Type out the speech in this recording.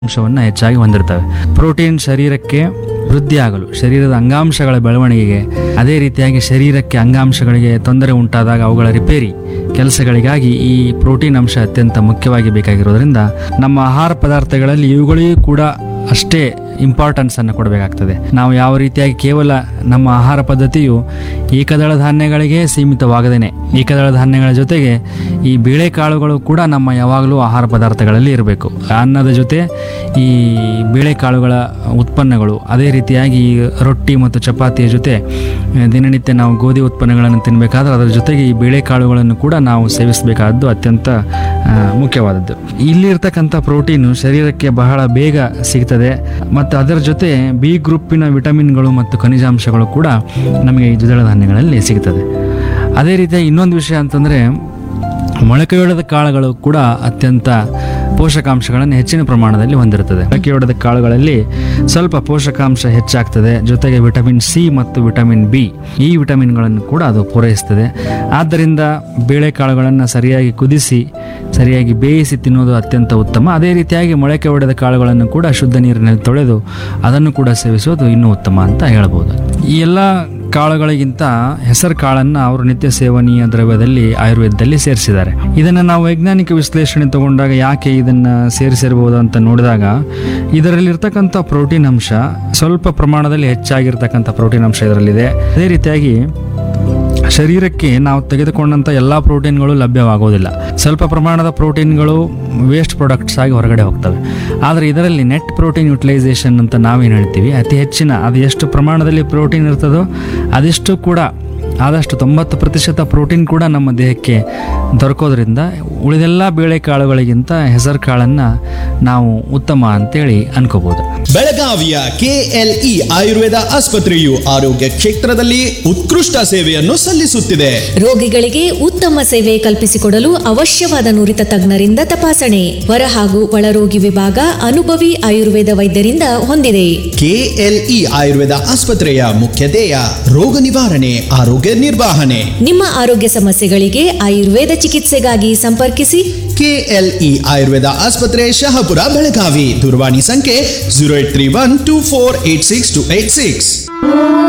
ಅಂಶವನ್ನು ಹೆಚ್ಚಾಗಿ ಹೊಂದಿರ್ತವೆ ಪ್ರೋಟೀನ್ ಶರೀರಕ್ಕೆ ವೃದ್ಧಿಯಾಗಲು ಶರೀರದ ಅಂಗಾಂಶಗಳ ಬೆಳವಣಿಗೆಗೆ ಅದೇ ರೀತಿಯಾಗಿ ಶರೀರಕ್ಕೆ ಅಂಗಾಂಶಗಳಿಗೆ ತೊಂದರೆ ಉಂಟಾದಾಗ ಅವುಗಳ ರಿಪೇರಿ ಕೆಲಸಗಳಿಗಾಗಿ ಈ ಪ್ರೋಟೀನ್ ಅಂಶ ಅತ್ಯಂತ ಮುಖ್ಯವಾಗಿ ಬೇಕಾಗಿರೋದ್ರಿಂದ ನಮ್ಮ ಆಹಾರ ಪದಾರ್ಥಗಳಲ್ಲಿ ಇವುಗಳಿಗೂ ಕೂಡ ಅಷ್ಟೇ ಇಂಪಾರ್ಟೆನ್ಸ್ ಅನ್ನು ಕೊಡಬೇಕಾಗ್ತದೆ ನಾವು ಯಾವ ರೀತಿಯಾಗಿ ಕೇವಲ ನಮ್ಮ ಆಹಾರ ಪದ್ಧತಿಯು ಏಕದಳ ಧಾನ್ಯಗಳಿಗೆ ಸೀಮಿತವಾಗದೇನೆ ಏಕದಳ ಧಾನ್ಯಗಳ ಜೊತೆಗೆ ಈ ಬೇಳೆಕಾಳುಗಳು ಕೂಡ ನಮ್ಮ ಯಾವಾಗಲೂ ಆಹಾರ ಪದಾರ್ಥಗಳಲ್ಲಿ ಇರಬೇಕು ಅನ್ನದ ಜೊತೆ ಈ ಬೇಳೆಕಾಳುಗಳ ಉತ್ಪನ್ನಗಳು ಅದೇ ರೀತಿಯಾಗಿ ಈ ರೊಟ್ಟಿ ಮತ್ತು ಚಪಾತಿಯ ಜೊತೆ ಆ, ದಿನನಿತ್ಯ ನಾವು ಗೋಧಿ ಉತ್ಪನ್ನಗಳನ್ನು ತಿನ್ನಬೇಕಾದ್ರೆ ಅದರ ಜೊತೆಗೆ ಈ ಬೇಳೆಕಾಳುಗಳನ್ನು ಕೂಡ ನಾವು ಸೇವಿಸಬೇಕಾದ್ದು ಅತ್ಯಂತ ಆ, ಮುಖ್ಯವಾದದ್ದು ಇಲ್ಲಿರ್ತಕ್ಕಂಥ ಪ್ರೋಟೀನು ಶರೀರಕ್ಕೆ ಬಹಳ ಬೇಗ ಸಿಗ್ತದೆ ಮತ್ತು ಅದರ ಜೊತೆ ಬಿ ಗ್ರೂಪಿನ ವಿಟಮಿನ್ಗಳು ಮತ್ತು ಖನಿಜಾಂಶಗಳು ಕೂಡ ನಮಗೆ ಈ ದ್ವಿದಳ ಧಾನ್ಯಗಳಲ್ಲಿ ಸಿಗ್ತದೆ ಅದೇ ರೀತಿಯಾಗಿ ಇನ್ನೊಂದು ವಿಷಯ ಅಂತಂದರೆ ಮೊಳಕೆಯೊಡೆದ ಕಾಳುಗಳು ಕೂಡ ಅತ್ಯಂತ ಪೋಷಕಾಂಶಗಳನ್ನು ಹೆಚ್ಚಿನ ಪ್ರಮಾಣದಲ್ಲಿ ಹೊಂದಿರುತ್ತದೆ ಮೊಳಕೆಯೊಡೆದ ಕಾಳುಗಳಲ್ಲಿ ಸ್ವಲ್ಪ ಪೋಷಕಾಂಶ ಹೆಚ್ಚಾಗ್ತದೆ ಜೊತೆಗೆ ವಿಟಮಿನ್ ಸಿ ಮತ್ತು ವಿಟಮಿನ್ ಬಿ ಈ ವಿಟಮಿನ್ಗಳನ್ನು ಕೂಡ ಅದು ಪೂರೈಸ್ತದೆ ಆದ್ದರಿಂದ ಬೇಳೆಕಾಳುಗಳನ್ನು ಸರಿಯಾಗಿ ಕುದಿಸಿ ಸರಿಯಾಗಿ ಬೇಯಿಸಿ ತಿನ್ನೋದು ಅತ್ಯಂತ ಉತ್ತಮ ಅದೇ ರೀತಿಯಾಗಿ ಮೊಳಕೆ ಹೊಡೆದ ಕಾಳುಗಳನ್ನು ಕೂಡ ಶುದ್ಧ ನೀರಿನಲ್ಲಿ ತೊಳೆದು ಅದನ್ನು ಕೂಡ ಸೇವಿಸೋದು ಇನ್ನೂ ಉತ್ತಮ ಅಂತ ಹೇಳ್ಬೋದು ಈ ಎಲ್ಲ ಕಾಳುಗಳಿಗಿಂತ ಹೆಸರು ಕಾಳನ್ನು ಅವರು ನಿತ್ಯ ಸೇವನೀಯ ದ್ರವ್ಯದಲ್ಲಿ ಆಯುರ್ವೇದದಲ್ಲಿ ಸೇರಿಸಿದ್ದಾರೆ ಇದನ್ನು ನಾವು ವೈಜ್ಞಾನಿಕ ವಿಶ್ಲೇಷಣೆ ತಗೊಂಡಾಗ ಯಾಕೆ ಇದನ್ನು ಸೇರಿಸಿರ್ಬೋದು ಅಂತ ನೋಡಿದಾಗ ಇದರಲ್ಲಿರ್ತಕ್ಕಂಥ ಪ್ರೋಟೀನ್ ಅಂಶ ಸ್ವಲ್ಪ ಪ್ರಮಾಣದಲ್ಲಿ ಹೆಚ್ಚಾಗಿರ್ತಕ್ಕಂಥ ಪ್ರೋಟೀನ್ ಅಂಶ ಇದರಲ್ಲಿದೆ ಅದೇ ರೀತಿಯಾಗಿ ಶರೀರಕ್ಕೆ ನಾವು ತೆಗೆದುಕೊಂಡಂಥ ಎಲ್ಲ ಪ್ರೋಟೀನ್ಗಳು ಲಭ್ಯವಾಗೋದಿಲ್ಲ ಸ್ವಲ್ಪ ಪ್ರಮಾಣದ ಪ್ರೋಟೀನ್ಗಳು ವೇಸ್ಟ್ ಪ್ರಾಡಕ್ಟ್ಸ್ ಆಗಿ ಹೊರಗಡೆ ಹೋಗ್ತವೆ ಆದರೆ ಇದರಲ್ಲಿ ನೆಟ್ ಪ್ರೋಟೀನ್ ಯುಟಿಲೈಸೇಷನ್ ಅಂತ ನಾವೇನು ಹೇಳ್ತೀವಿ ಅತಿ ಹೆಚ್ಚಿನ ಅದು ಎಷ್ಟು ಪ್ರಮಾಣದಲ್ಲಿ ಪ್ರೋಟೀನ್ ಇರ್ತದೋ ಅದೆಷ್ಟು ಕೂಡ ಆದಷ್ಟು ತೊಂಬತ್ತು ಪ್ರತಿಶತ ಪ್ರೋಟೀನ್ ಕೂಡ ನಮ್ಮ ದೇಹಕ್ಕೆ ದೊರಕೋದ್ರಿಂದ ಉಳಿದೆಲ್ಲ ಬೇಳೆಕಾಳುಗಳಿಗಿಂತ ಹೆಸರು ಕಾಳನ್ನು ನಾವು ಉತ್ತಮ ಅಂತೇಳಿ ಅನ್ಕೋಬೋದು ಬೆಳಗಾವಿಯ ಕೆಎಲ್ಇ ಆಯುರ್ವೇದ ಆಸ್ಪತ್ರೆಯು ಆರೋಗ್ಯ ಕ್ಷೇತ್ರದಲ್ಲಿ ಉತ್ಕೃಷ್ಟ ಸೇವೆಯನ್ನು ಸಲ್ಲಿಸುತ್ತಿದೆ ರೋಗಿಗಳಿಗೆ ಉತ್ತಮ ಸೇವೆ ಕಲ್ಪಿಸಿಕೊಡಲು ಅವಶ್ಯವಾದ ನುರಿತ ತಜ್ಞರಿಂದ ತಪಾಸಣೆ ಹೊರ ಹಾಗೂ ಒಳರೋಗಿ ವಿಭಾಗ ಅನುಭವಿ ಆಯುರ್ವೇದ ವೈದ್ಯರಿಂದ ಹೊಂದಿದೆ ಕೆಎಲ್ಇ ಆಯುರ್ವೇದ ಆಸ್ಪತ್ರೆಯ ಮುಖ್ಯ ಧ್ಯೇಯ ರೋಗ ನಿವಾರಣೆ ಆರೋಗ್ಯ ನಿರ್ವಹಣೆ ನಿಮ್ಮ ಆರೋಗ್ಯ ಸಮಸ್ಯೆಗಳಿಗೆ ಆಯುರ್ವೇದ ಚಿಕಿತ್ಸೆಗಾಗಿ ಸಂಪರ್ಕಿಸಿ ಕೆಎಲ್ಇ ಆಯುರ್ವೇದ ಆಸ್ಪತ್ರೆ ಶಹಾಪುರ ಬೆಳಗಾವಿ ದೂರವಾಣಿ ಸಂಖ್ಯೆ zero eight three one two four eight six two eight six